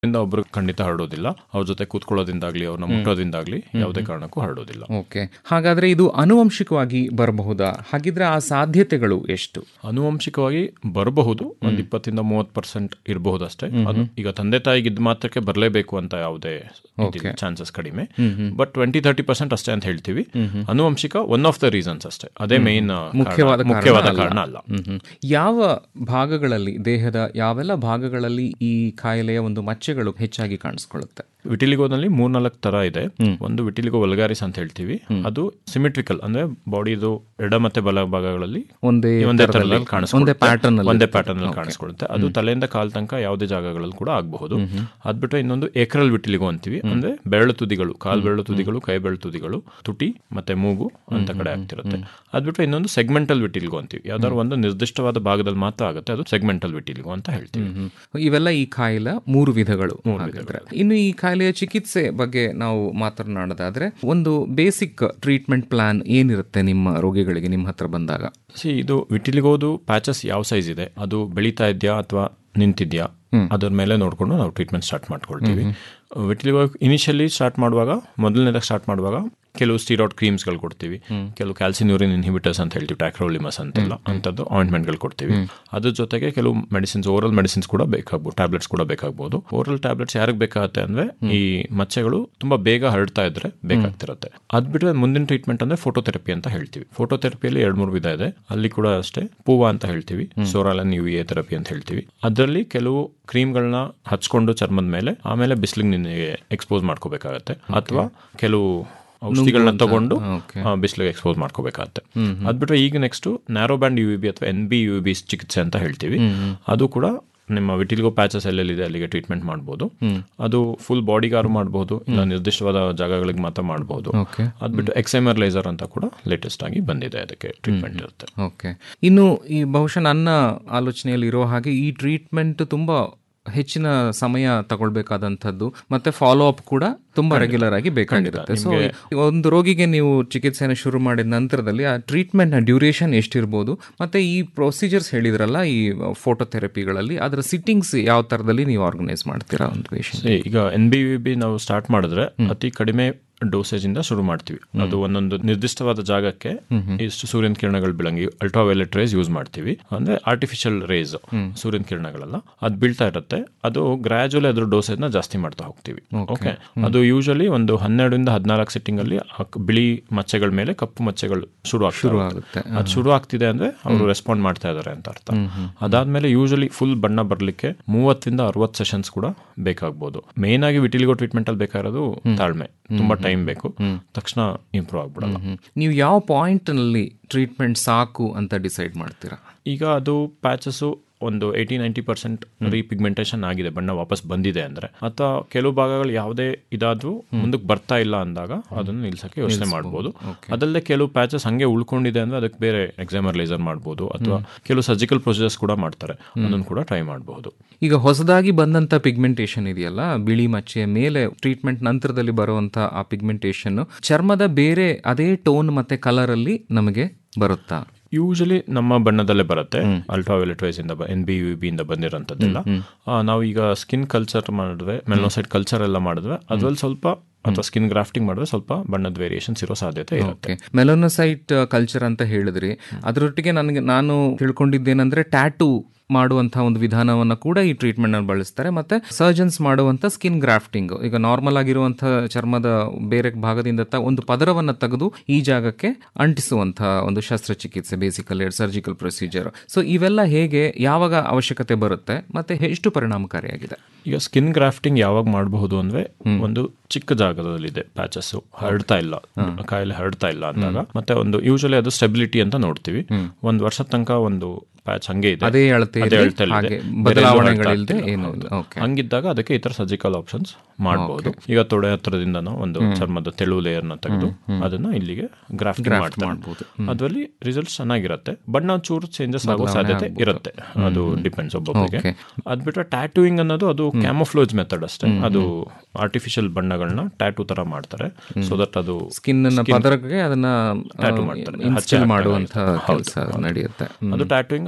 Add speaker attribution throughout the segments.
Speaker 1: ಇಂದ ಒಬ್ರು ಖಂಡಿತ ಹರಡೋದಿಲ್ಲ ಅವ್ರ ಜೊತೆ ಕೂತ್ಕೊಳ್ಳೋದ್ರಿಂದಾಗ್ಲಿ ಅವ್ರನ್ನ ಮುಟ್ಟೋದ್ರಿಂದಾಗ್ಲಿ ಯಾವುದೇ ಕಾರಣಕ್ಕೂ ಹರಡೋದಿಲ್ಲ
Speaker 2: ಓಕೆ ಹಾಗಾದ್ರೆ ಇದು ಆನುವಂಶಿಕವಾಗಿ ಬರಬಹುದಾ ಹಾಗಿದ್ರೆ ಆ ಸಾಧ್ಯತೆಗಳು ಎಷ್ಟು
Speaker 1: ಆನುವಂಶಿಕವಾಗಿ ಬರಬಹುದು ಒಂದ್ ಇಪ್ಪತ್ತಿಂದ ಮೂವತ್ ಪರ್ಸೆಂಟ್ ಇರಬಹುದು ಅಷ್ಟೇ ಅದು ಈಗ ತಂದೆ ತಾಯಿಗೆ ಇದ್ ಮಾತ್ರಕ್ಕೆ ಬರಲೇಬೇಕು ಅಂತ ಯಾವುದೇ ಚಾನ್ಸಸ್ ಕಡಿಮೆ ಬಟ್ ಟ್ವೆಂಟಿ ತರ್ಟಿ ಪರ್ಸೆಂಟ್ ಅಷ್ಟೇ ಅಂತ ಹೇಳ್ತೀವಿ ಆನುವಂಶಿಕ ಒನ್ ಆಫ್ ದ ರೀಸನ್ಸ್ ಅಷ್ಟೇ ಅದೇ ಮೇನ್
Speaker 2: ಮುಖ್ಯವಾದ ಕಾರಣ
Speaker 1: ಮುಖ್ಯವಾದ
Speaker 2: ಅಲ್ಲ.
Speaker 1: ಕಾರಣ ಅಲ್ಲ
Speaker 2: ಹ್ಮ್ ಹ್ಮ್. ಯಾವ ಭಾಗಗಳಲ್ಲಿ ದೇಹದ ಯಾವೆಲ್ಲ ಭಾಗಗಳಲ್ಲಿ ಈ ಕಾಯಿಲೆಯ ಒಂದು ಮಚ್ಚೆಗಳು ಹೆಚ್ಚಾಗಿ ಕಾಣಿಸ್ಕೊಳ್ಳುತ್ತೆ
Speaker 1: ವಿಟಿಲಿಗೋನಲ್ಲಿ ಮೂರ್ನಾಲ್ಕು ತರ ಇದೆ ಒಂದು ವಿಟಿಲಿಗೋ ವಲ್ಗಾರಿಸ್ ಅಂತ ಹೇಳ್ತೀವಿ ಅದು ಸಿಮಿಟ್ರಿಕಲ್ ಅಂದ್ರೆ ಬಾಡಿದು ಎಡ ಮತ್ತೆ ಬಲ ಭಾಗಗಳಲ್ಲಿ
Speaker 2: ಒಂದೇ
Speaker 1: ಒಂದೇ
Speaker 2: ಥರದಲ್ಲಿ,
Speaker 1: ತರದಲ್ಲಿ ಕಾಣಿಸ್ಕೊಳ್ಳುತ್ತೆ.
Speaker 2: ಒಂದೇ ಪ್ಯಾಟರ್ನ್
Speaker 1: ಒಂದೇ ಪ್ಯಾಟರ್ನ್ ಅಲ್ಲಿ ಕಾಣಿಸ್ಕೊಳ್ಳುತ್ತೆ ಅದು ತಲೆಯಿಂದ ಕಾಲ್ ತನಕ ಯಾವುದೇ ಜಾಗಗಳಲ್ಲಿ ಕೂಡ ಆಗಬಹುದು ಅದ್ಬಿಟ್ರೆ ಇನ್ನೊಂದು ಏಕ್ರಲ್ ವಿಟಿಲಿಗೋ ಅಂತೀವಿ ಅಂದ್ರೆ ಬೆರಳು ತುದಿಗಳು ಕಾಲ್ ಬೆರಳು ತುದಿಗಳು ಕೈ ಬೆರಳು ತುದಿಗಳು ತುಟಿ ಮತ್ತೆ ಮೂಗು ಅಂತ ಕಡೆ ಆಗ್ತಿರುತ್ತೆ ಅದ್ಬಿಟ್ರೆ ಇನ್ನೊಂದು ಸೆಗ್ಮೆಂಟಲ್ ವಿಟಿಲಿಗೋ ಅಂತೀವಿ ಯಾವ್ದಾದ್ರು ಒಂದು ನಿರ್ದಿಷ್ಟವಾದ ಭಾಗದಲ್ಲಿ ಮಾತ್ರ ಆಗುತ್ತೆ ಅದು ಸೆಗ್ಮೆಂಟಲ್ ವಿಟಿಲಿಗೋ ಅಂತ ಹೇಳ್ತೀವಿ
Speaker 2: ಹ್ಮ್. ಇವೆಲ್ಲ ಈ ಕಾಯಿಲೆ ಮೂರು ವಿಧಗಳು ಹಾಗಾದ್ರೆ. ಇನ್ನು ಈ ಕಾಯಿಲೆಯ ಚಿಕಿತ್ಸೆ ಬಗ್ಗೆ ನಾವು ಮಾತನಾಡೋದಾದ್ರೆ ಒಂದು ಬೇಸಿಕ್ ಟ್ರೀಟ್ಮೆಂಟ್ ಪ್ಲಾನ್ ಏನಿರುತ್ತೆ ನಿಮ್ಮ ರೋಗಿಗಳಿಗೆ ನಿಮ್ಮ ಹತ್ರ ಬಂದಾಗ
Speaker 1: ಸಿ ಇದು ವಿಟಿಲಿಗೋದು ಪ್ಯಾಚಸ್ ಯಾವ ಸೈಜ್ ಇದೆ ಅದು ಬೆಳೀತಾ ಇದೆಯಾ ಅಥವಾ ನಿಂತಿದ್ಯಾ ಅದ್ರ ಮೇಲೆ ನೋಡ್ಕೊಂಡು ನಾವು ಟ್ರೀಟ್ಮೆಂಟ್ ಸ್ಟಾರ್ಟ್ ಮಾಡ್ಕೊಳ್ತೀವಿ ವಿಟಿಲಿಗೋ ಇನಿಷಿಯಲಿ ಸ್ಟಾರ್ಟ್ ಮಾಡುವಾಗ ಮೊದಲನೇದಾಗ ಸ್ಟಾರ್ಟ್ ಮಾಡುವಾಗ ಕೆಲವು ಸ್ಟೀರಾಯ್ಡ್ ಕ್ರೀಮ್ಸ್ಗಳು ಕೊಡ್ತೀವಿ ಕೆಲವು ಕ್ಯಾಲ್ಸಿನ್ಯೂರಿನ್ ಇನ್ಹಿಬಿಟರ್ಸ್ ಅಂತ ಹೇಳ್ತೀವಿ ಟ್ಯಾಕ್ರೋಲಿಮಸ್ ಅಂತೆಲ್ಲ ಅಂಥದ್ದು ಆಯಿಂಟ್ಮೆಂಟ್ಗಳು ಕೊಡ್ತೀವಿ ಅದ್ರ ಜೊತೆಗೆ ಕೆಲವು ಮೆಡಿಸಿನ್ಸ್ ಓರಲ್ ಮೆಡಿಸಿನ್ಸ್ ಕೂಡ ಬೇಕಾಗ್ಬೋದು ಟ್ಯಾಬ್ಲೆಟ್ಸ್ ಕೂಡ ಬೇಕಾಗ್ಬೋದು ಓರಲ್ ಟ್ಯಾಬ್ಲೆಟ್ಸ್ ಯಾರಿಗೆ ಬೇಕಾಗುತ್ತೆ ಅಂದ್ರೆ ಈ ಮಚ್ಚೆಗಳು ತುಂಬಾ ಬೇಗ ಹರಡ್ತಾ ಇದ್ರೆ ಬೇಕಾಗ್ತಿರುತ್ತೆ ಅದ್ ಬಿಟ್ರೆ ಮುಂದಿನ ಟ್ರೀಟ್ಮೆಂಟ್ ಅಂದ್ರೆ ಫೋಟೋಥೆರಪಿ ಅಂತ ಹೇಳ್ತೀವಿ ಫೋಟೋಥೆರಪಿಯಲ್ಲಿ ಎರಡ್ ಮೂರು ವಿಧ ಇದೆ ಅಲ್ಲಿ ಕೂಡ ಅಷ್ಟೇ ಪೂವ ಅಂತ ಹೇಳ್ತೀವಿ ಸೋರಾಲನ್ ಯು ಎ ಥೆರಪಿ ಅಂತ ಹೇಳ್ತೀವಿ ಅದರಲ್ಲಿ ಕೆಲವು ಕ್ರೀಮ್ಗಳನ್ನ ಹಚ್ಕೊಂಡು ಚರ್ಮದ ಮೇಲೆ ಆಮೇಲೆ ಬಿಸಿಲಿಗೆ ನಿನಗೆ ಎಕ್ಸ್ಪೋಸ್ ಮಾಡ್ಕೋಬೇಕಾಗತ್ತೆ ಅಥವಾ ಕೆಲವು ಔಷಧಿಗಳನ್ನ ತಗೊಂಡು ಬಿಸಿಲಿಗೆ ಎಕ್ಸ್ಪೋಸ್ ಮಾಡ್ಕೋಬೇಕಾಗತ್ತೆ ಅದ್ಬಿಟ್ರೆ ಈಗ next narrow band U B ಅಥವಾ ಎನ್ ಬಿ ಯು ಬಿ ಚಿಕಿತ್ಸೆ ಅಂತ ಹೇಳ್ತೀವಿ ಅದು ಕೂಡ ನಿಮ್ಮ ವಿಟಿಲ್ಗೋ ಪ್ಯಾಚಸ್ ಎಲ್ಲೆಲ್ಲಿದೆ ಅಲ್ಲಿಗೆ ಟ್ರೀಟ್ಮೆಂಟ್ ಮಾಡ್ಬೋದು ಅದು ಫುಲ್ ಬಾಡಿಗಾರು ಮಾಡಬಹುದು ಇಲ್ಲ ನಿರ್ದಿಷ್ಟವಾದ ಜಾಗಗಳಿಗೆ ಮಾತ್ರ ಮಾಡಬಹುದು
Speaker 2: ಓಕೆ
Speaker 1: ಅದ್ಬಿಟ್ಟು ಎಕ್ಸೈಮರ್ ಲೇಸರ್ ಅಂತ ಕೂಡ ಲೇಟೆಸ್ಟ್ ಆಗಿ ಬಂದಿದೆ ಅದಕ್ಕೆ ಟ್ರೀಟ್ಮೆಂಟ್ ಇರುತ್ತೆ
Speaker 2: ಓಕೆ ಇನ್ನು ಈ ಬಹುಶಃ ನನ್ನ ಆಲೋಚನೆಯಲ್ಲಿ ಇರೋ ಹಾಗೆ ಈ ಟ್ರೀಟ್ಮೆಂಟ್ ತುಂಬಾ ಹೆಚ್ಚಿನ ಸಮಯ ತಗೊಳ್ಬೇಕಾದಂಥದ್ದು ಮತ್ತೆ ಫಾಲೋ ಅಪ್ ಕೂಡ ತುಂಬಾ ರೆಗ್ಯುಲರ್ ಆಗಿ ಬೇಕಾಗಿರುತ್ತೆ ಸೊ ಒಂದು ರೋಗಿಗೆ ನೀವು ಚಿಕಿತ್ಸೆನ ಶುರು ಮಾಡಿದ ನಂತರದಲ್ಲಿ ಆ ಟ್ರೀಟ್ಮೆಂಟ್ ನ ಡ್ಯೂರೇಷನ್ ಎಷ್ಟಿರ್ಬೋದು ಮತ್ತೆ ಈ ಪ್ರೊಸೀಜರ್ಸ್ ಹೇಳಿದ್ರಲ್ಲ ಈ ಫೋಟೋಥೆರಪಿಗಳಲ್ಲಿ ಅದರ ಸಿಟ್ಟಿಂಗ್ಸ್ ಯಾವ ತರದಲ್ಲಿ ನೀವು ಆರ್ಗನೈಸ್ ಮಾಡ್ತೀರಾ ಒಂದು ಪೇಷಂಟ್
Speaker 1: See, ಈಗ ಎನ್ ಬಿ ವಿ ಬಿ ನಾವು ಸ್ಟಾರ್ಟ್ ಮಾಡಿದ್ರೆ ಅತಿ ಕಡಿಮೆ ಡೋಸೇಜ್ ಇಂದ ಶುರು ಮಾಡ್ತೀವಿ ಅದು ಒಂದೊಂದು ನಿರ್ದಿಷ್ಟವಾದ ಜಾಗಕ್ಕೆ ಇಷ್ಟು ಸೂರ್ಯನ ಕಿರಣಗಳು ಬೀಳಂಗಿ ಅಲ್ಟ್ರಾವೈಲೆಟ್ ರೇಸ್ ಯೂಸ್ ಮಾಡ್ತೀವಿ ಅಂದ್ರೆ ಆರ್ಟಿಫಿಷಿಯಲ್ ರೇಸ್ ಸೂರ್ಯನ ಕಿರಣಗಳೆಲ್ಲ ಅದು ಬೀಳ್ತಾ ಇರುತ್ತೆ ಅದು ಗ್ರಾಜುವಲಿ ಅದ್ರ ಡೋಸೇಜ್ ನ ಜಾಸ್ತಿ ಮಾಡ್ತಾ ಹೋಗ್ತೀವಿ ಓಕೆ ಅದು ಯೂಶಲಿ ಒಂದು ಹನ್ನೆರಡರಿಂದ ಹದಿನಾಲ್ಕು ಸೆಟ್ಟಿಂಗ್ ಅಲ್ಲಿ ಆ ಕ- ಬಿಳಿ ಮಚ್ಚೆಗಳ ಮೇಲೆ ಕಪ್ಪು ಮಚ್ಚೆಗಳು ಶುರು ಶುರು
Speaker 2: ಆಗುತ್ತೆ.
Speaker 1: ಅದು ಶುರು ಆಗ್ತಿದೆ ಅಂದ್ರೆ ಅವರು ರೆಸ್ಪಾಂಡ್ ಮಾಡ್ತಾ ಇದಾರೆ ಅಂತ ಅರ್ಥ ಅದಾದ್ಮೇಲೆ ಯೂಶಲಿ ಫುಲ್ ಬಣ್ಣ ಬರ್ಲಿಕ್ಕೆ ಮೂವತ್ತರಿಂದ ಅರವತ್ತು ಸೆಷನ್ಸ್ ಕೂಡ ಬೇಕಾಗ್ಬೋದು ಮೇನ್ ಆಗಿ ವಿಟಿಲಿಗೋ ಟ್ರೀಟ್ಮೆಂಟ್ ಅಲ್ಲಿ ಬೇಕಾಗಿರೋದು ತಾಳ್ಮೆ ತುಂಬಾ ಟೈಮ್ ಬೇಕು ತಕ್ಷಣ ಇಂಪ್ರೂವ್ ಆಗ್ಬಿಡಲ್ಲ
Speaker 2: ನೀವು ಯಾವ ಪಾಯಿಂಟ್ ನಲ್ಲಿ ಟ್ರೀಟ್ಮೆಂಟ್ ಸಾಕು ಅಂತ ಡಿಸೈಡ್ ಮಾಡ್ತೀರಾ
Speaker 1: ಈಗ ಅದು ಪ್ಯಾಚಸ್ ಒಂದು ಏಯ್ಟಿ ನೈಂಟಿ ಪರ್ಸೆಂಟ್ ರೀಪಿಗ್ಮೆಂಟೇಷನ್ ಆಗಿದೆ ಬಣ್ಣ ವಾಪಸ್ ಬಂದಿದೆ ಅಂದ್ರೆ ಅಥವಾ ಕೆಲವು ಭಾಗಗಳು ಯಾವುದೇ ಇದಾದ್ರೂ ಮುಂದಕ್ಕೆ ಬರ್ತಾ ಇಲ್ಲ ಅಂದಾಗ ಅದನ್ನು ನಿಲ್ಸಕ್ಕೆ ಯೋಚನೆ ಮಾಡ್ಬೋದು ಅದಲ್ಲದೆ ಕೆಲವು ಪ್ಯಾಚಸ್ ಹಂಗೆ ಉಳ್ಕೊಂಡಿದೆ ಅಂದ್ರೆ ಅದಕ್ಕೆ ಬೇರೆ ಎಕ್ಸಾಮರ್ ಲೇಸರ್ ಮಾಡ್ಬೋದು ಅಥವಾ ಕೆಲವು ಸರ್ಜಿಕಲ್ ಪ್ರೊಸೀಜರ್ಸ್ ಕೂಡ ಮಾಡ್ತಾರೆ ಅದನ್ನು ಕೂಡ ಟ್ರೈ ಮಾಡಬಹುದು
Speaker 2: ಈಗ ಹೊಸದಾಗಿ ಬಂದಂತ ಪಿಗ್ಮೆಂಟೇಷನ್ ಇದೆಯಲ್ಲ ಬಿಳಿ ಮಚ್ಚೆಯ ಮೇಲೆ ಟ್ರೀಟ್ಮೆಂಟ್ ನಂತರದಲ್ಲಿ ಬರುವಂತ ಆ ಪಿಗ್ಮೆಂಟೇಷನ್ ಚರ್ಮದ ಬೇರೆ ಅದೇ ಟೋನ್ ಮತ್ತೆ ಕಲರ್ ಅಲ್ಲಿ ನಮಗೆ ಬರುತ್ತಾ
Speaker 1: ಯೂಶಲಿ ನಮ್ಮ ಬಣ್ಣದಲ್ಲೇ ಬರುತ್ತೆ ಅಲ್ಟ್ರಾವೈಲೆಟ್ ರೇಸ್ ಇಂದ ಎನ್ ಬಿ ಯು ಬಿ ಇಂದ ಬಂದಿರೋಂಥದ್ದೆಲ್ಲ ಆ, ನಾವು ಈಗ ಸ್ಕಿನ್ ಕಲ್ಚರ್ ಮಾಡಿದ್ರೆ ಮೆಲ್ನೋಸೈಡ್ ಕಲ್ಚರ್ ಎಲ್ಲ ಮಾಡಿದ್ರೆ ಅದ್ರಲ್ಲಿ ಸ್ವಲ್ಪ ಅಥವಾ ಸ್ಕಿನ್ ಗ್ರಾಫ್ಟಿಂಗ್ ಮಾಡಿದ್ರೆ ಸ್ವಲ್ಪ ಬಣ್ಣದ ವೇರಿಯೇಷನ್ಸ್ ಇರೋ ಸಾಧ್ಯತೆ ಇರುತ್ತೆ
Speaker 2: ಓಕೆ ಮೆಲೋನೋಸೈಟ್ ಕಲ್ಚರ್ ಅಂತ ಹೇಳಿದ್ರಿ ಅದರೊಟ್ಟಿಗೆ ನನಗೆ ನಾನು ತಿಳ್ಕೊಂಡಿದ್ದೇನೆಂದ್ರೆ ಟ್ಯಾಟೂ ಮಾಡುವಂತಹ ಒಂದು ವಿಧಾನವನ್ನ ಕೂಡ ಈ ಟ್ರೀಟ್ಮೆಂಟ್ ನಲ್ಲಿ ಬಳಸ್ತಾರೆ ಮತ್ತೆ ಸರ್ಜನ್ಸ್ ಮಾಡುವಂತ ಸ್ಕಿನ್ ಗ್ರಾಫ್ಟಿಂಗ್ ಈಗ ನಾರ್ಮಲ್ ಆಗಿರುವಂತಹ ಚರ್ಮದ ಬೇರೆ ಭಾಗದಿಂದ ತ- ಒಂದು ಪದರವನ್ನ ತೆಗೆದು ಈ ಜಾಗಕ್ಕೆ ಅಂಟಿಸುವಂತಹ ಒಂದು ಶಸ್ತ್ರಚಿಕಿತ್ಸೆ ಬೇಸಿಕಲಿ ಸರ್ಜಿಕಲ್ ಪ್ರೊಸೀಜರ್ ಸೊ ಇವೆಲ್ಲ ಹೇಗೆ ಯಾವಾಗ ಅವಶ್ಯಕತೆ ಬರುತ್ತೆ ಮತ್ತೆ ಎಷ್ಟು ಪರಿಣಾಮಕಾರಿಯಾಗಿದೆ
Speaker 1: ಈಗ ಸ್ಕಿನ್ ಗ್ರಾಫ್ಟಿಂಗ್ ಯಾವಾಗ ಮಾಡಬಹುದು ಅಂದ್ರೆ ಒಂದು ಚಿಕ್ಕ ಜಾಗದಲ್ಲಿದೆ ಪ್ಯಾಚಸ್ ಹರಡ್ತಾ ಇಲ್ಲ ಕಾಯಿಲೆ ಹರಡ್ತಾ ಇಲ್ಲ ಅಂದಾಗ ಮತ್ತೆ ಒಂದು ಯೂಶಲಿ ಅದು ಸ್ಟೆಬಿಲಿಟಿ ಅಂತ ನೋಡ್ತೀವಿ ಒಂದ್ ವರ್ಷದ ತನಕ ಒಂದು ಪ್ಯಾಚ್ ಹಂಗೆ ಇದೆ
Speaker 2: ಅದೇ ಅಳತೆ
Speaker 1: ಅದೇ
Speaker 2: ಇರ್ಲಿ,
Speaker 1: ಅಳತೆಯಲ್ಲಿದೆ.
Speaker 2: ಹಾಗೆ
Speaker 1: ಬೇರೆ ಎಲ್ಲೂ
Speaker 2: ಬದಲಾವಣೆಗಳಿಲ್ದೆ
Speaker 1: ಹರಡ್ತಾ
Speaker 2: ಏನೂ
Speaker 1: ಇಲ್ಲ.
Speaker 2: ಇಲ್ಲ.
Speaker 1: ಹೌದು.
Speaker 2: Okay.
Speaker 1: ಹಂಗಿದ್ದಾಗ ಅದಕ್ಕೆ ಈ ತರ ಸರ್ಜಿಕಲ್ ಆಪ್ಷನ್ಸ್ ಮಾಡಬಹುದು ಈಗ ತೊಡೆ ಹತ್ರದಿಂದ ಒಂದು ಚರ್ಮದ ತೆಳು ಲೇಯರ್ ನ ತೆಗೆದು ಅದನ್ನ ಇಲ್ಲಿಗೆ ಗ್ರಾಫ್ಟಿಂಗ್ ಮಾಡ್ತಾರೆ ಅದರಲ್ಲಿ ರಿಸಲ್ಟ್ಸ್ ಚೆನ್ನಾಗಿರುತ್ತೆ ಬಣ್ಣ ಚೂರು ಚೇಂಜಸ್ ಆಗೋ ಸಾಧ್ಯತೆ ಇರುತ್ತೆ ಅದು ಡಿಪೆಂಡ್ಸ್ ಒಬ್ಬೊಬ್ಬರಿಗೆ
Speaker 2: Okay.
Speaker 1: ಅದ್ ಬಿಟ್ರೆ ಟ್ಯಾಟೂಯಿಂಗ್ ಅನ್ನೋದು ಅದು ಕ್ಯಾಮೋಫ್ಲೋಜ್ ಮೆಥಡ್ ಅಷ್ಟೇ ಅದು ಆರ್ಟಿಫಿಷಿಯಲ್ ಬಣ್ಣಗಳನ್ನ ಟ್ಯಾಟೂ ತರ ಮಾಡ್ತಾರೆ ಸೊ ದಟ್ ಅದು
Speaker 2: ಸ್ಕಿನ್ ಪದರಕ್ಕೆ ಅದನ್ನ
Speaker 1: Tattoo ಮಾಡ್ತಾರೆ.
Speaker 2: ಇನ್ಸ್ಟಿಲ್
Speaker 1: ಹಚ್ಚಿ
Speaker 2: ಮಾಡುವಂತ
Speaker 1: ಹಾಕ್ತಾರೆ.
Speaker 2: ಕೆಲಸ ನಡೆಯುತ್ತೆ ಹ್ಮ್.
Speaker 1: ಅದು ಟ್ಯಾಟೂಯಿಂಗ್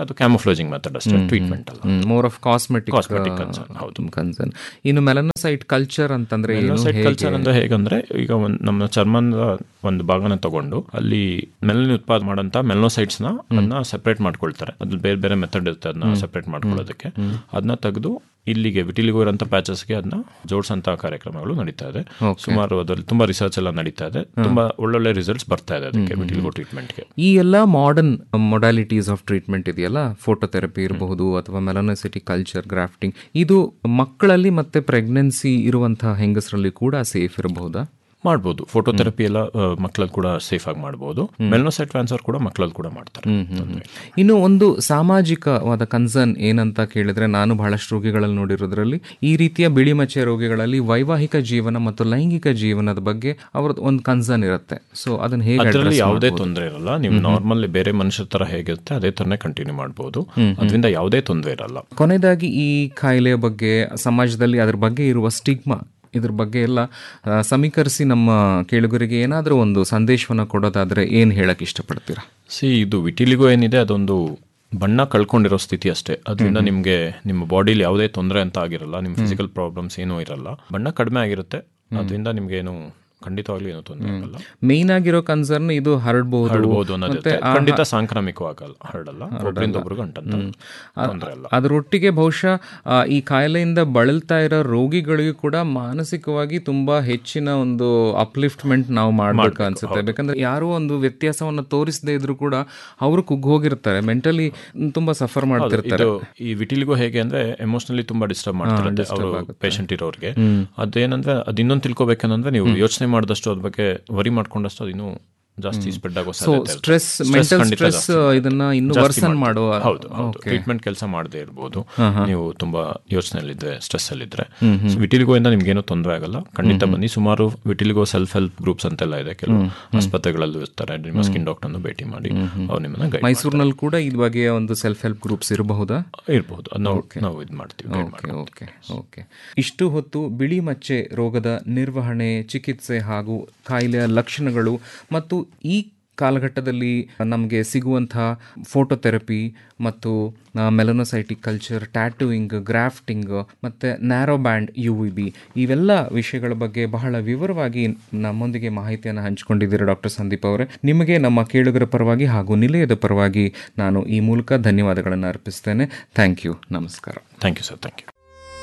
Speaker 1: ಅದು ಕ್ಯಾಮೋಫ್ಲೋಜಿಂಗ್ ಮೆಥಡ್ ಅಷ್ಟೇ ಟ್ರೀಟ್ಮೆಂಟ್ ಅಲ್ಲ
Speaker 2: more of cosmetic
Speaker 1: Cosmetic concern, ಹೌದು.
Speaker 2: ಕನ್ಸರ್ನ್ ಇನ್ನು ಮೆಲನೋಸೈಟ್ ಕಲ್ಚರ್ ಅಂತಂದ್ರೆ ಏನು
Speaker 1: ಮೆಲನೋಸೈಟ್
Speaker 2: ಹೇಗೆ?
Speaker 1: ಕಲ್ಚರ್ ಅಂದ್ರೆ ಹೇಗಂದ್ರೆ ಈಗ ಒಂದ್ ನಮ್ಮ ಚರ್ಮದ ಒಂದು ಭಾಗನ ತಗೊಂಡು ಅಲ್ಲಿ ಮೆಲನಿನ್ ಉತ್ಪಾದನೆ ಮಾಡೋಂಥ ಮೆಲನೋಸೈಟ್ಸ್ ನ ಅದನ್ನ ಸೆಪರೇಟ್ ಮಾಡ್ಕೊಳ್ತಾರೆ ಅದ್ರಲ್ಲಿ ಬೇರೆ ಬೇರೆ ಮೆಥಡ್ ಇರುತ್ತೆ ಅದನ್ನ ಸೆಪರೇಟ್ ಮಾಡ್ಕೊಳ್ಳೋದಕ್ಕೆ ಅದನ್ನ ತೆಗೆದು ಇಲ್ಲಿಗೆ ವಿಟಿಲಿಗೋ ಇರೋಂಥ ಪ್ಯಾಚಸ್ಗೆ ಅದನ್ನ ಜೋಡಿಸಂತ ಕಾರ್ಯಕ್ರಮಗಳು ನಡೀತಾ ಇದೆ ಸುಮಾರು ಅದರಲ್ಲಿ ತುಂಬಾ ರಿಸರ್ಚ್ ಎಲ್ಲ ನಡೀತಾ ಇದೆ ತುಂಬಾ ಒಳ್ಳೊಳ್ಳೆ ರಿಸಲ್ಟ್ಸ್ ಬರ್ತಾ ಇದೆ ಅದಕ್ಕೆ ವಿಟಿಲಿಗೋ ಟ್ರೀಟ್ಮೆಂಟ್ಗೆ
Speaker 2: ಈ ಎಲ್ಲ ಮಾಡರ್ನ್ ಮೊಡಾಲಿಟೀಸ್ ಆಫ್ ಟ್ರೀಟ್ಮೆಂಟ್ ಇದೆಯಲ್ಲ ಫೋಟೋಥೆರಪಿ ಇರಬಹುದು ಅಥವಾ ಮೆಲನೋಸಿಟಿ ಕಲ್ಚರ್ ಗ್ರಾಫ್ಟಿಂಗ್ ಇದು ಮಕ್ಕಳಲ್ಲಿ ಮತ್ತೆ ಪ್ರೆಗ್ನೆನ್ಸಿ ಇರುವಂತಹ ಹೆಂಗಸರಲ್ಲಿ ಕೂಡ ಸೇಫ್ ಇರಬಹುದಾ
Speaker 1: ಮಾಡ್ಬೋದು ಫೋಟೋಥೆರಪಿ ಎಲ್ಲ ಮಕ್ಕಳಲ್ಲಿ ಕೂಡ ಸೇಫ್ ಆಗಿ ಮಾಡ್ಬೋದು ಮೆಲ್ನೋಸೈಟ್ ಟ್ರಾನ್ಸ್ಫರ್ ಕೂಡ ಮಕ್ಕಳಲ್ಲಿ ಕೂಡ ಮಾಡ್ತಾರೆ ತೊಂದ್ರೆ ಇಲ್ಲ.
Speaker 2: ಇನ್ನು ಒಂದು ಸಾಮಾಜಿಕವಾದ ಕನ್ಸರ್ನ್ ಏನಂತ ಕೇಳಿದ್ರೆ ನಾನು ಬಹಳಷ್ಟು ರೋಗಿಗಳಲ್ಲಿ ನೋಡಿರೋದ್ರಲ್ಲಿ ಈ ರೀತಿಯ ಬಿಳಿ ಮಚ್ಚೆ ರೋಗಿಗಳಲ್ಲಿ ವೈವಾಹಿಕ ಜೀವನ ಮತ್ತು ಲೈಂಗಿಕ ಜೀವನದ ಬಗ್ಗೆ ಅವ್ರದ್ದು ಒಂದು ಕನ್ಸರ್ನ್ ಇರುತ್ತೆ ಸೊ ಅದನ್ನ ಹೇಗೆ
Speaker 1: ಅದರಲ್ಲಿ
Speaker 2: address
Speaker 1: ಯಾವುದೇ
Speaker 2: ಮಾಡ್ಬೋದು?
Speaker 1: ತೊಂದರೆ ಇರಲ್ಲ ನೀವು ನಾರ್ಮಲ್ ಬೇರೆ ಮನುಷ್ಯರ ತರ ಹೇಗಿರುತ್ತೆ ಅದೇ ತರನೇ ಕಂಟಿನ್ಯೂ ಮಾಡ್ಬೋದು ಅದರಿಂದ ಯಾವುದೇ ತೊಂದರೆ ಇರಲ್ಲ
Speaker 2: ಕೊನೆಯದಾಗಿ ಈ ಕಾಯಿಲೆಯ ಬಗ್ಗೆ ಸಮಾಜದಲ್ಲಿ ಅದ್ರ ಬಗ್ಗೆ ಇರುವ ಸ್ಟಿಗ್ಮಾ ಇದ್ರ ಬಗ್ಗೆ ಎಲ್ಲ ಆ, ಸಮೀಕರಿಸಿ ನಮ್ಮ ಕೇಳುಗರಿಗೆ ಏನಾದರೂ ಒಂದು ಸಂದೇಶವನ್ನು ಕೊಡೋದಾದ್ರೆ ಏನು ಹೇಳಕ್ ಇಷ್ಟಪಡ್ತೀರಾ
Speaker 1: ಸಿ ಇದು ವಿಟಿಲಿಗೋ ಏನಿದೆ ಅದೊಂದು ಬಣ್ಣ ಕಳ್ಕೊಂಡಿರೋ ಸ್ಥಿತಿ ಅಷ್ಟೇ ಅದರಿಂದ ನಿಮಗೆ ನಿಮ್ಮ ಬಾಡಿಲಿ ಯಾವುದೇ ತೊಂದರೆ ಅಂತ ಆಗಿರಲ್ಲ ನಿಮ್ಮ ಫಿಸಿಕಲ್ ಪ್ರಾಬ್ಲಮ್ಸ್ ಏನೂ ಇರಲ್ಲ ಬಣ್ಣ ಕಡಿಮೆ ಆಗಿರುತ್ತೆ ಅದರಿಂದ ನಿಮ್ಗೆ ಏನು ಖಂಡಿತವಾಗ್ಲೂ ಏನು ತೊಂದರೆ ಆಗಲ್ಲ
Speaker 2: ಮೇನ್ ಆಗಿರೋ ಕನ್ಸರ್ನ್ ಇದು ಹರಡ್ಬಹುದು
Speaker 1: ಹರಡ್ಬೋದು ಅನ್ನೋದಿರುತ್ತೆ
Speaker 2: ಮತ್ತೆ ಆ-
Speaker 1: ಖಂಡಿತ ಸಾಂಕ್ರಾಮಿಕವಾಗಲ್ಲ ಹರಡಲ್ಲ ಒಬ್ಬರಿಂದ ಒಬ್ರಿಗೆ ಅಂಟಂತ ತೊಂದರೆ ಅಲ್ಲ
Speaker 2: ಅದರೊಟ್ಟಿಗೆ ಬಹುಶಃ ಆ, ಈ ಕಾಯಿಲೆಯಿಂದ ಬಳಲ್ತಾ ಇರೋ ರೋಗಿಗಳಿಗೂ ಕೂಡ ಮಾನಸಿಕವಾಗಿ ತುಂಬಾ ಹೆಚ್ಚಿನ ಒಂದು ಅಪ್ಲಿಫ್ಟ್ಮೆಂಟ್ ನಾವು ಮಾಡ್ಬೇಕು ಅನ್ಸುತ್ತೆ ಯಾಕಂದ್ರೆ ಯಾರೋ ಒಂದು ವ್ಯತ್ಯಾಸವನ್ನು ತೋರಿಸದೇ ಇದ್ರು ಕೂಡ ಅವರು ಕುಗ್ಗ್ ಹೋಗಿರ್ತಾರೆ ಮೆಂಟಲಿ ತುಂಬಾ ಸಫರ್ ಮಾಡ್ತಿರ್ತಾರೆ
Speaker 1: ಇದು ಈ ವಿಟಿಲಿಗೋ ಹೇಗೆ ಅಂದ್ರೆ ಎಮೋಷನಲಿ ತುಂಬಾ ಡಿಸ್ಟರ್ಬ್ ಮಾಡ್ತಿರುತ್ತೆ ಅವರು ಪೇಷಂಟ್ ಇರೋರಿಗೆ ಅದೇನಂದ್ರೆ ಅದ್ ಇನ್ನೊಂದು ತಿಳ್ಕೊಬೇಕಂದ್ರೆ ನೀವು ಯೋಚನೆ ಮಾಡಿದಷ್ಟು ಅದ್ರ ಬಗ್ಗೆ ವರಿ ಮಾಡ್ಕೊಂಡಷ್ಟು ಅದಿನ್ನೂ ಜಾಸ್ತಿ ಸ್ಪ್ರೆಡ್ ಆಗೋ
Speaker 2: ಸೊ
Speaker 1: ಸಾಧ್ಯತೆ ಇರುತ್ತೆ.
Speaker 2: ಸ್ಟ್ರೆಸ್
Speaker 1: Stress
Speaker 2: ಮೆಂಟಲ್
Speaker 1: ಖಂಡಿತ
Speaker 2: ಸ್ಟ್ರೆಸ್
Speaker 1: ಜಾಸ್ತಿ.
Speaker 2: ಇದನ್ನ ಇನ್ನು
Speaker 1: ಜಾಸ್ತಿ
Speaker 2: ವರ್ಸನ್
Speaker 1: ಮಾಡ್ತದೆ.
Speaker 2: ಮಾಡುವ
Speaker 1: ಹೌದು ಹೌದು ಟ್ರೀಟ್ಮೆಂಟ್ ಕೆಲಸ ಮಾಡದೇ ಇರ್ಬೋದು ನೀವು ತುಂಬಾ ಯೋಚನೆಯಲ್ಲಿದ್ರೆ ಸ್ಟ್ರೆಸ್ ಅಲ್ಲಿದ್ರೆ ವಿಟಿಲಿಗೋ ಇಂದ ನಿಮ್ಗೆ ಏನೂ ತೊಂದರೆ ಆಗಲ್ಲ ಖಂಡಿತ ಬನ್ನಿ ಸುಮಾರು ವಿಟಿಲಿಗೋ ಸೆಲ್ಫ್ ಹೆಲ್ಪ್ ಗ್ರೂಪ್ಸ್ ಅಂತೆಲ್ಲ ಇದೆ ಕೆಲವು ಆಸ್ಪತ್ರೆಗಳಲ್ಲೂ ಇರ್ತಾರೆ ನಿಮ್ಮ ಸ್ಕಿನ್ ಡಾಕ್ಟರ್ನು ಭೇಟಿ ಮಾಡಿ ಅವ್ರು ನಿಮ್ಮನ್ನ ಗೈಡ್
Speaker 2: ಮೈಸೂರಿನಲ್ಲಿ ಕೂಡ ಈ ಬಗೆಯ ಒಂದು ಸೆಲ್ಫ್ ಹೆಲ್ಪ್ ಗ್ರೂಪ್ಸ್ ಇರಬಹುದಾ
Speaker 1: ಇರ್ಬೋದು ಅದ್ ನಾವು ನಾವು ಇದು ಮಾಡ್ತೀವಿ guide
Speaker 2: ಓಕೆ ಓಕೆ ಓಕೆ ಇಷ್ಟು ಹೊತ್ತು ಬಿಳಿ ಮಚ್ಚೆ ರೋಗದ ನಿರ್ವಹಣೆ ಚಿಕಿತ್ಸೆ ಹಾಗೂ ಕಾಯಿಲೆಯ ಲಕ್ಷಣಗಳು ಮತ್ತು ಈ ಕಾಲಘಟ್ಟದಲ್ಲಿ ನಮಗೆ ಸಿಗುವಂತಹ ಫೋಟೋಥೆರಪಿ ಮತ್ತು ಮೆಲನೋಸೈಟಿಕ್ ಕಲ್ಚರ್ ಟ್ಯಾಟೂಯಿಂಗ್ ಗ್ರಾಫ್ಟಿಂಗ್ ಮತ್ತು narrow band U V B ಇವೆಲ್ಲ ವಿಷಯಗಳ ಬಗ್ಗೆ ಬಹಳ ವಿವರವಾಗಿ ನಮ್ಮೊಂದಿಗೆ ಮಾಹಿತಿಯನ್ನು ಹಂಚಿಕೊಂಡಿದ್ದೀರಾ ಡಾಕ್ಟರ್ ಸಂದೀಪ್ ಅವರೇ ನಿಮಗೆ ನಮ್ಮ ಕೇಳುಗರ ಪರವಾಗಿ ಹಾಗೂ ನಿಲಯದ ಪರವಾಗಿ ನಾನು ಈ ಮೂಲಕ ಧನ್ಯವಾದಗಳನ್ನು ಅರ್ಪಿಸ್ತೇನೆ ಥ್ಯಾಂಕ್ ಯು ನಮಸ್ಕಾರ
Speaker 1: thank you sir thank you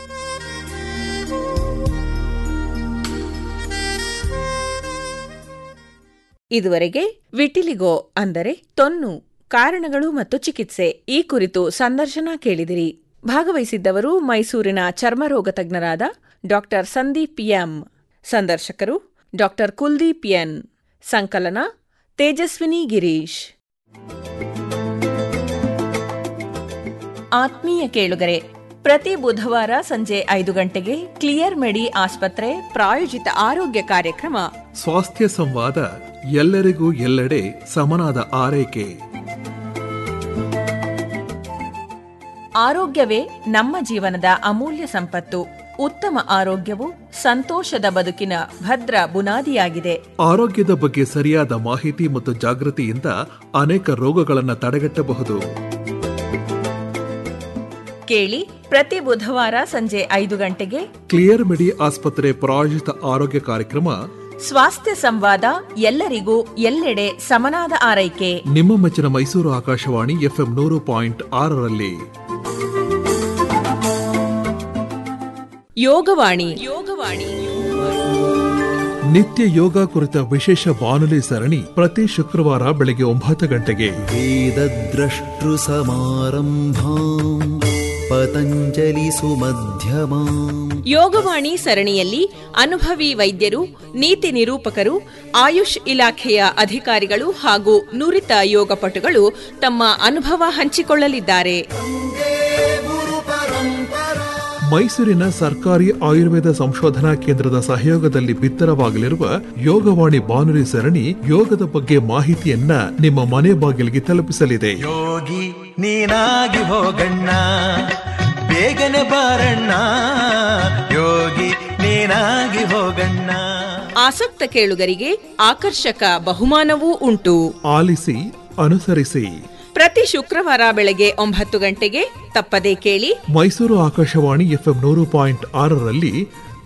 Speaker 3: ಇದುವರೆಗೆ ವಿಟಿಲಿಗೋ ಅಂದರೆ ತೊನ್ನು ಕಾರಣಗಳು ಮತ್ತು ಚಿಕಿತ್ಸೆ ಈ ಕುರಿತು ಸಂದರ್ಶನ ಕೇಳಿದಿರಿ ಭಾಗವಹಿಸಿದ್ದವರು ಮೈಸೂರಿನ ಚರ್ಮರೋಗ ತಜ್ಞರಾದ ಡಾಕ್ಟರ್ ಸಂದೀಪ್ ಎಂ ಸಂದರ್ಶಕರು ಡಾಕ್ಟರ್ ಕುಲ್ದೀಪ್ ಎನ್ ಸಂಕಲನ ತೇಜಸ್ವಿನಿ ಗಿರೀಶ್ ಆತ್ಮೀಯ ಕೇಳುಗರೆ ಪ್ರತಿ ಬುಧವಾರ ಸಂಜೆ ಐದು ಗಂಟೆಗೆ ಕ್ಲಿಯರ್ ಮೆಡಿ ಆಸ್ಪತ್ರೆ ಪ್ರಾಯೋಜಿತ ಆರೋಗ್ಯ ಕಾರ್ಯಕ್ರಮ
Speaker 4: ಸ್ವಾಸ್ಥ್ಯ ಸಂವಾದ ಎಲ್ಲರಿಗೂ ಎಲ್ಲೆಡೆ ಸಮನಾದ ಆರೈಕೆ
Speaker 3: ಆರೋಗ್ಯವೇ ನಮ್ಮ ಜೀವನದ ಅಮೂಲ್ಯ ಸಂಪತ್ತು ಉತ್ತಮ ಆರೋಗ್ಯವು ಸಂತೋಷದ ಬದುಕಿನ ಭದ್ರ ಬುನಾದಿಯಾಗಿದೆ
Speaker 4: ಆರೋಗ್ಯದ ಬಗ್ಗೆ ಸರಿಯಾದ ಮಾಹಿತಿ ಮತ್ತು ಜಾಗೃತಿಯಿಂದ ಅನೇಕ ರೋಗಗಳನ್ನು ತಡೆಗಟ್ಟಬಹುದು
Speaker 3: ಕೇಳಿ ಪ್ರತಿ ಬುಧವಾರ ಸಂಜೆ ಐದು ಗಂಟೆಗೆ
Speaker 4: ಕ್ಲಿಯರ್ ಮೆಡಿ ಆಸ್ಪತ್ರೆ ಪ್ರಾಯೋಜಿತ ಆರೋಗ್ಯ ಕಾರ್ಯಕ್ರಮ
Speaker 3: ಸ್ವಾಸ್ಥ್ಯ ಸಂವಾದ ಎಲ್ಲರಿಗೂ ಎಲ್ಲೆಡೆ ಸಮನಾದ ಆರೈಕೆ
Speaker 4: ನಿಮ್ಮ ಮೆಚ್ಚಿನ ಮೈಸೂರು ಆಕಾಶವಾಣಿ ಎಫ್ಎಂ ನೂರು ಪಾಯಿಂಟ್ ಆರರಲ್ಲಿ
Speaker 3: ಯೋಗವಾಣಿ ಯೋಗವಾಣಿ
Speaker 4: ನಿತ್ಯ ಯೋಗ ಕುರಿತ ವಿಶೇಷ ಬಾನುಲಿ ಸರಣಿ ಪ್ರತಿ ಶುಕ್ರವಾರ ಬೆಳಗ್ಗೆ ಒಂಬತ್ತು ಗಂಟೆಗೆ
Speaker 5: वेदद्रष्टृसमारम्भाम् पतञ्जलिसुमध्यमाम्
Speaker 3: ಯೋಗವಾಣಿ ಸರಣಿಯಲ್ಲಿ ಅನುಭವಿ ವೈದ್ಯರು ನೀತಿ ನಿರೂಪಕರು ಆಯುಷ್ ಇಲಾಖೆಯ ಅಧಿಕಾರಿಗಳು ಹಾಗೂ ನುರಿತ ಯೋಗಪಟುಗಳು ತಮ್ಮ ಅನುಭವ ಹಂಚಿಕೊಳ್ಳಲಿದ್ದಾರೆ
Speaker 4: ಮೈಸೂರಿನ ಸರ್ಕಾರಿ ಆಯುರ್ವೇದ ಸಂಶೋಧನಾ ಕೇಂದ್ರದ ಸಹಯೋಗದಲ್ಲಿ ಬಿತ್ತರವಾಗಲಿರುವ ಯೋಗವಾಣಿ ಬಾನುಲಿ ಸರಣಿ ಯೋಗದ ಬಗ್ಗೆ ಮಾಹಿತಿಯನ್ನ ನಿಮ್ಮ ಮನೆ ಬಾಗಿಲಿಗೆ ತಲುಪಿಸಲಿದೆ
Speaker 5: ಯೋಗಿ ನೀನಾಗಿ ಹೋಗಣ್ಣ ಬೇಗನೆ ಬಾರಣ್ಣ ಯೋಗಿ ನೀನಾಗಿ ಹೋಗಣ್ಣ
Speaker 3: ಆಸಕ್ತ ಕೇಳುಗರಿಗೆ ಆಕರ್ಷಕ ಬಹುಮಾನವೂ ಉಂಟು
Speaker 4: ಆಲಿಸಿ ಅನುಸರಿಸಿ
Speaker 3: ಪ್ರತಿ ಶುಕ್ರವಾರ ಬೆಳಗ್ಗೆ ಒಂಬತ್ತು ಗಂಟೆಗೆ ತಪ್ಪದೇ ಕೇಳಿ
Speaker 4: ಮೈಸೂರು ಆಕಾಶವಾಣಿ ಎಫ್ಎಂ ನೂರು ಪಾಯಿಂಟ್ ಆರರಲ್ಲಿ